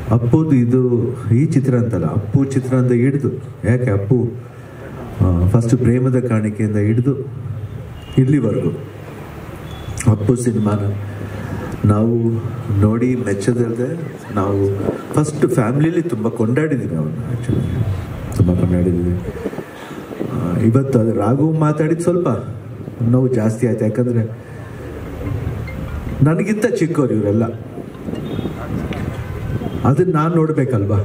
ಅಪ್ಪುದು ಇದು ಈ ಚಿತ್ರ ಅಂತಲ್ಲ ಅಪ್ಪು ಚಿತ್ರ ಅಂತ ಹಿಡಿದು ಯಾಕೆ ಅಪ್ಪು ಫಸ್ಟ್ ಪ್ರೇಮದ ಕಾಣಿಕೆಯಿಂದ ಹಿಡಿದು ಇಲ್ಲಿವರೆಗೂ ಅಪ್ಪು ಸಿನಿಮಾನ ನಾವು ನೋಡಿ ಮೆಚ್ಚದಲ್ಲದೆ ನಾವು ಫಸ್ಟ್ ಫ್ಯಾಮ್ಲಿಲಿ ತುಂಬ ಕೊಂಡಾಡಿದ್ದೀವಿ ಅವನ್ನ ಆ್ಯಕ್ಚುಲಿ ತುಂಬ ಕೊಂಡಾಡಿದ್ದೀವಿ ಆ, ಇವತ್ತು ಅದು ರಾಘು ಮಾತಾಡಿದ ಸ್ವಲ್ಪ ನೋವು ಜಾಸ್ತಿ ಆಯ್ತು ಯಾಕಂದರೆ ನನಗಿಂತ ಚಿಕ್ಕವ್ರು ಇವರೆಲ್ಲ ಅದನ್ನ ನಾನು ನೋಡ್ಬೇಕಲ್ವಾ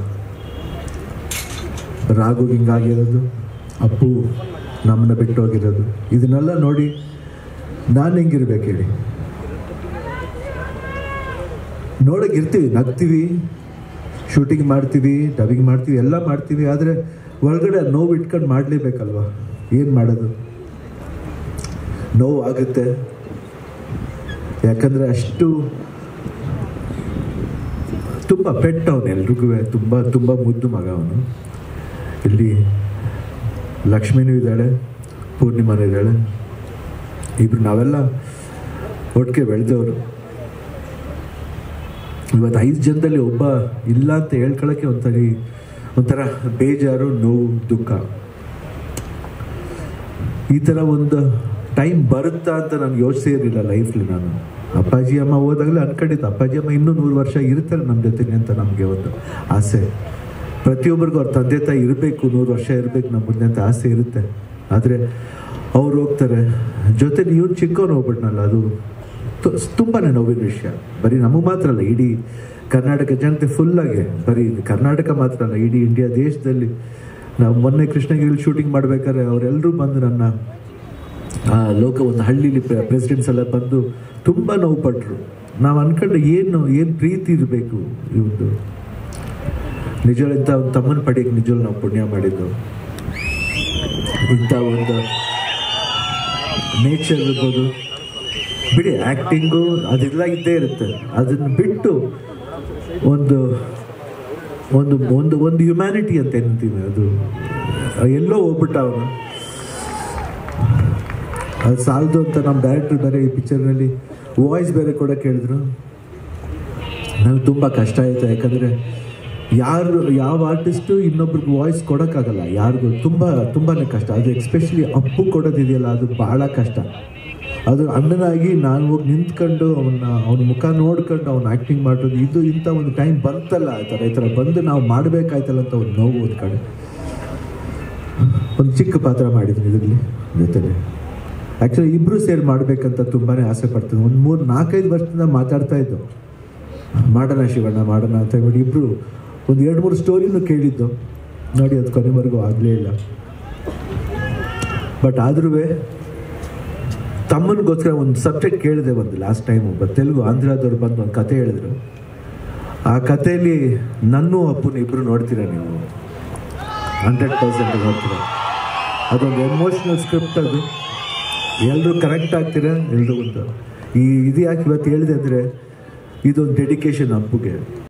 ರಾಘು ಹಿಂಗಾಗಿರೋದು ಅಪ್ಪು ನಮ್ಮನ್ನ ಬಿಟ್ಟು ಹೋಗಿರೋದು ಇದನ್ನೆಲ್ಲ ನೋಡಿ ನಾನು ಹೆಂಗಿರ್ಬೇಕು ಹೇಳಿ ನೋಡೋಗಿರ್ತೀವಿ ನಗ್ತೀವಿ ಶೂಟಿಂಗ್ ಮಾಡ್ತೀವಿ ಡಬಿಂಗ್ ಮಾಡ್ತೀವಿ ಎಲ್ಲ ಮಾಡ್ತೀವಿ ಆದರೆ ಒಳಗಡೆ ನೋವು ಇಟ್ಕೊಂಡು ಮಾಡಲೇಬೇಕಲ್ವಾ ಏನು ಮಾಡೋದು ನೋವು ಆಗುತ್ತೆ ಯಾಕಂದರೆ ಅಷ್ಟು ತುಂಬ ಪೆಟ್ ಅವನು ಎಲ್ರಿಗೂ ತುಂಬ ತುಂಬ ಮುದ್ದು ಮಗ ಅವನು ಇಲ್ಲಿ ಲಕ್ಷ್ಮಿನೂ ಇದ್ದಾಳೆ ಪೂರ್ಣಿಮಾನೂ ಇದ್ದಾಳೆ ಇಬ್ರು ನಾವೆಲ್ಲ ಒಟ್ಟಿಗೆ ಬೆಳೆದವರು ಇವತ್ತು ಐದು ಜನದಲ್ಲಿ ಒಬ್ಬ ಇಲ್ಲ ಅಂತ ಹೇಳ್ಕೊಳಕ್ಕೆ ಒಂಥರ ಒಂಥರ ಬೇಜಾರು ನೋವು ದುಃಖ ಈ ಥರ ಒಂದು ಟೈಮ್ ಬರುತ್ತಾ ಅಂತ ನಾನು ಯೋಚಿಸೇ ಇರಲಿಲ್ಲ ಲೈಫ್ಲಿ ನಾನು ಅಪ್ಪಾಜಿ ಅಮ್ಮ ಹೋದಾಗಲೇ ಅನ್ಕೊಂಡಿದ್ದೆ ಅಪ್ಪಾಜಿ ಅಮ್ಮ ಇನ್ನೂ ನೂರು ವರ್ಷ ಇರ್ತಾರೆ ನಮ್ಮ ಜೊತೆಗೆ ಅಂತ ನಮಗೆ ಒಂದು ಆಸೆ ಪ್ರತಿಯೊಬ್ಬರಿಗೂ ಅವ್ರ ತಂದೆ ತಾಯಿ ಇರಬೇಕು ನೂರು ವರ್ಷ ಇರಬೇಕು ನಮ್ಮ ಮುಂದೆ ಅಂತ ಆಸೆ ಇರುತ್ತೆ ಆದರೆ ಅವ್ರು ಹೋಗ್ತಾರೆ ಜೊತೆ ಇವ್ನು ಚಿಕ್ಕವನು ಹೋಗ್ಬಿಟ್ನಲ್ಲ ಅದು ತು- ತುಂಬಾನೇ ನೋವಿನ ವಿಷಯ ಬರೀ ನಮಗೆ ಮಾತ್ರ ಅಲ್ಲ ಇಡೀ ಕರ್ನಾಟಕ ಜನತೆ ಫುಲ್ಲಾಗೆ ಬರೀ ಕರ್ನಾಟಕ ಮಾತ್ರ ಅಲ್ಲ ಇಡೀ ಇಂಡಿಯಾ ದೇಶದಲ್ಲಿ ನಾವು ಮೊನ್ನೆ ಕೃಷ್ಣಗಿರಿ ಶೂಟಿಂಗ್ ಮಾಡ್ಬೇಕಾದ್ರೆ ಅವರೆಲ್ಲರೂ ಬಂದು ನನ್ನ ಆ ಲೋಕ ಒಂದು ಹಳ್ಳಿಲಿ ಪ್ರೆಸಿಡೆಂಟ್ಸ್ ಎಲ್ಲ ಬಂದು ತುಂಬ ನೋವು ಪಟ್ಟರು ನಾವು ಅನ್ಕೊಂಡ್ರೆ ಏನು ಏನು ಪ್ರೀತಿ ಇರಬೇಕು ಇವತ್ತು ನಿಜವಾಗ್ಲೂ ಇಂಥ ಒಂದು ತಮ್ಮನ ಪಡೆಯಕ್ಕೆ ನಿಜವಾಗ್ಲೂ ನಾವು ಪುಣ್ಯ ಮಾಡಿದ್ದು ಇಂಥ ಒಂದು ನೇಚರ್ ಇರ್ಬೋದು ಬಿಡಿ ಆ್ಯಕ್ಟಿಂಗು ಅದೆಲ್ಲ ಇದ್ದೇ ಇರುತ್ತೆ ಅದನ್ನು ಬಿಟ್ಟು ಒಂದು ಒಂದು ಒಂದು ಒಂದು ಹ್ಯುಮ್ಯಾನಿಟಿ ಅಂತ ಏನಂತೀವಿ ಅದು ಎಲ್ಲೋ ಹೋಗ್ಬಿಟ್ಟ ಅವನು ಅದು ಸಾಲದು ಅಂತ ನಮ್ಮ ಡೈರೆಕ್ಟರ್ ಬೇರೆ ಈ ಪಿಕ್ಚರ್ನಲ್ಲಿ ವಾಯ್ಸ್ ಬೇರೆ ಕೂಡ ಕೇಳಿದ್ರು ನನಗೆ ತುಂಬ ಕಷ್ಟ ಆಯಿತು ಯಾಕಂದರೆ ಯಾರು ಯಾವ ಆರ್ಟಿಸ್ಟು ಇನ್ನೊಬ್ರಿಗೆ ವಾಯ್ಸ್ ಕೊಡೋಕ್ಕಾಗಲ್ಲ ಯಾರಿಗೂ ತುಂಬ ತುಂಬಾ ಕಷ್ಟ ಅದು ಎಕ್ಸ್ಪೆಷಲಿ ಅಪ್ಪು ಕೊಡೋದಿದೆಯಲ್ಲ ಅದು ಬಹಳ ಕಷ್ಟ ಅದು ಅಣ್ಣನಾಗಿ ನಾನು ಹೋಗಿ ನಿಂತ್ಕೊಂಡು ಅವನ್ನ ಅವನ ಮುಖ ನೋಡ್ಕೊಂಡು ಅವ್ನು ಆ್ಯಕ್ಟಿಂಗ್ ಮಾಡೋದು ಇದು ಇಂಥ ಒಂದು ಟೈಮ್ ಬಂತಲ್ಲ ಆ ಥರ ಈ ಥರ ಬಂದು ನಾವು ಮಾಡಬೇಕಾಯ್ತಲ್ಲ ಅಂತ ಒಂದು ನೋವು ಒಂದು ಕಡೆ ಒಂದು ಚಿಕ್ಕ ಪಾತ್ರ ಮಾಡಿದ್ದೀನಿ ಇದರಲ್ಲಿ ಜೊತೆಲಿ ಆ್ಯಕ್ಚುಲಿ ಇಬ್ಬರು ಸೇರಿ ಮಾಡಬೇಕಂತ ತುಂಬಾ ಆಸೆ ಪಡ್ತೀನಿ ಒಂದು ಮೂರು ನಾಲ್ಕೈದು ವರ್ಷದಿಂದ ಮಾತಾಡ್ತಾ ಇದ್ದು ಮಾಡೋಣ ಶಿವಣ್ಣ ಮಾಡೋಣ ಅಂತ ಹೇಳ್ಬಿಟ್ಟು ಇಬ್ಬರು ಒಂದು ಎರಡು ಮೂರು ಸ್ಟೋರಿನೂ ಕೇಳಿದ್ದು ನೋಡಿ ಅದು ಕೊನೆವರೆಗೂ ಆಗಲೇ ಇಲ್ಲ ಬಟ್ ಆದ್ರೂ ತಮ್ಮನಿಗೋಸ್ಕರ ಒಂದು ಸಬ್ಜೆಕ್ಟ್ ಕೇಳಿದೆ ಒಂದು ಲಾಸ್ಟ್ ಟೈಮ್ ಒಬ್ಬ ತೆಲುಗು ಆಂಧ್ರದವ್ರು ಬಂದು ಒಂದು ಕತೆ ಹೇಳಿದ್ರು ಆ ಕಥೆಯಲ್ಲಿ ನನ್ನೂ ಅಪ್ಪನ ಇಬ್ಬರು ನೋಡ್ತೀರಾ ನೀವು ಹಂಡ್ರೆಡ್ ಪರ್ಸೆಂಟ್ ನೋಡ್ತೀರಾ ಅದೊಂದು ಎಮೋಷ್ನಲ್ ಸ್ಕ್ರಿಪ್ಟ್ ಅದು ಎಲ್ಲರೂ ಕರೆಕ್ಟ್ ಆಗ್ತೀರಾ ಎಲ್ರಿಗೂ ಈ ಇದು ಯಾಕೆ ಇವತ್ತು ಹೇಳಿದೆ ಅಂದರೆ ಇದೊಂದು ಡೆಡಿಕೇಶನ್ ಅಪ್ಪುಗೆ